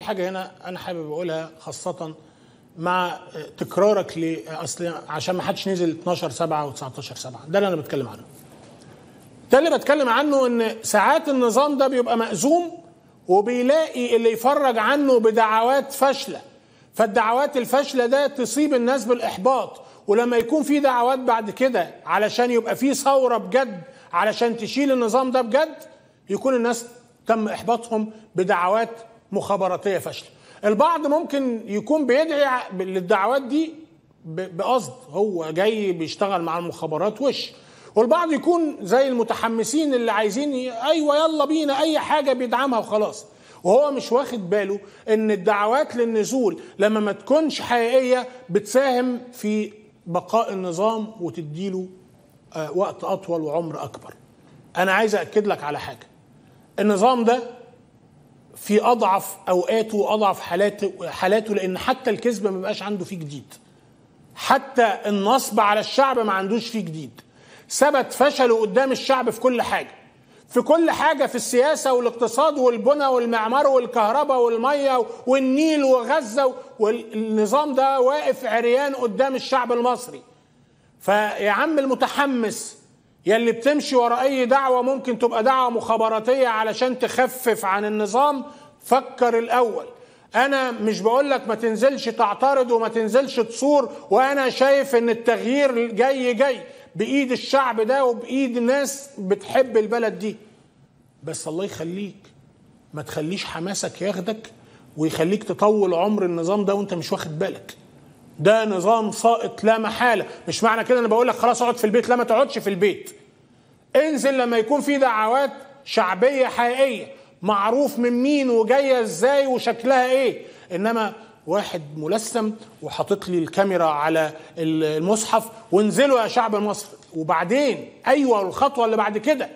حاجه هنا انا حابب اقولها خاصه مع تكرارك ل اصل عشان ما حدش نزل 12 7 و19 7 ده اللي انا بتكلم عنه ده اللي بتكلم عنه ان ساعات النظام ده بيبقى مأزوم وبيلاقي اللي يفرج عنه بدعوات فاشله فالدعوات الفاشله ده تصيب الناس بالاحباط ولما يكون في دعوات بعد كده علشان يبقى في ثوره بجد علشان تشيل النظام ده بجد يكون الناس تم احباطهم بدعوات مخابراتيه فاشله البعض ممكن يكون بيدعي للدعوات دي بقصد هو جاي بيشتغل مع المخابرات وش والبعض يكون زي المتحمسين اللي عايزين ي... ايوه يلا بينا اي حاجه بيدعمها وخلاص وهو مش واخد باله ان الدعوات للنزول لما ما تكونش حقيقيه بتساهم في بقاء النظام وتديله آه وقت اطول وعمر اكبر انا عايز اكد لك على حاجه النظام ده في اضعف اوقاته واضعف حالاته حالاته لان حتى الكذب ما بيبقاش عنده فيه جديد حتى النصب على الشعب ما عندوش فيه جديد ثبت فشله قدام الشعب في كل حاجه في كل حاجة في السياسة والاقتصاد والبنى والمعمار والكهرباء والمية والنيل وغزة والنظام ده واقف عريان قدام الشعب المصري فيا عم المتحمس يلي بتمشي ورا أي دعوة ممكن تبقى دعوة مخابراتية علشان تخفف عن النظام فكر الأول أنا مش بقول لك ما تنزلش تعترض وما تنزلش تصور وأنا شايف إن التغيير جاي جاي بايد الشعب ده وبايد ناس بتحب البلد دي بس الله يخليك ما تخليش حماسك ياخدك ويخليك تطول عمر النظام ده وانت مش واخد بالك ده نظام ساقط لا محاله مش معنى كده انا بقول لك خلاص اقعد في البيت لا ما تقعدش في البيت انزل لما يكون في دعوات شعبيه حقيقيه معروف من مين وجايه ازاي وشكلها ايه انما واحد ملثم وحاطط لي الكاميرا على المصحف وانزلوا يا شعب مصر وبعدين ايوه الخطوه اللي بعد كده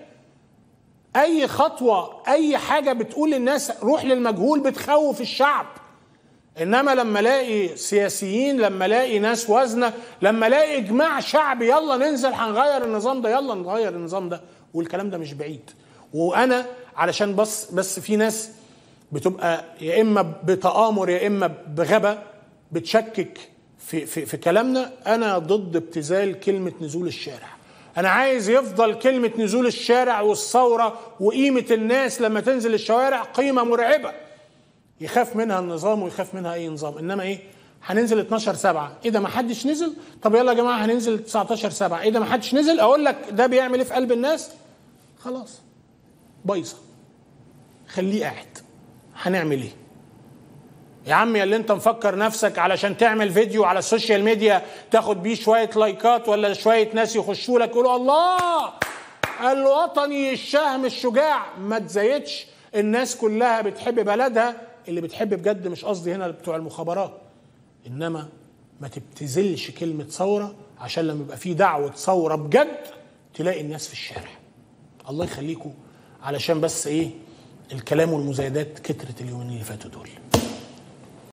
اي خطوه اي حاجه بتقول للناس روح للمجهول بتخوف الشعب انما لما الاقي سياسيين لما الاقي ناس وزنه لما الاقي اجماع شعبي يلا ننزل هنغير النظام ده يلا نغير النظام ده والكلام ده مش بعيد وانا علشان بس بس في ناس بتبقى يا اما بتآمر يا اما بغبا بتشكك في في في كلامنا انا ضد ابتذال كلمه نزول الشارع انا عايز يفضل كلمه نزول الشارع والثوره وقيمه الناس لما تنزل الشوارع قيمه مرعبه يخاف منها النظام ويخاف منها اي نظام انما ايه هننزل 12 7 ايه ده ما حدش نزل طب يلا يا جماعه هننزل 19 7 ايه ده ما حدش نزل اقول لك ده بيعمل ايه في قلب الناس خلاص بايظه خليه قاعد هنعمل ايه يا عم يا اللي انت مفكر نفسك علشان تعمل فيديو على السوشيال ميديا تاخد بيه شويه لايكات ولا شويه ناس يخشوا لك يقولوا الله الوطني الشهم الشجاع ما تزايدش الناس كلها بتحب بلدها اللي بتحب بجد مش قصدي هنا بتوع المخابرات انما ما تبتذلش كلمه ثوره عشان لما يبقى في دعوه ثوره بجد تلاقي الناس في الشارع الله يخليكم علشان بس ايه الكلام والمزايدات كترت اليومين اللي فاتوا دول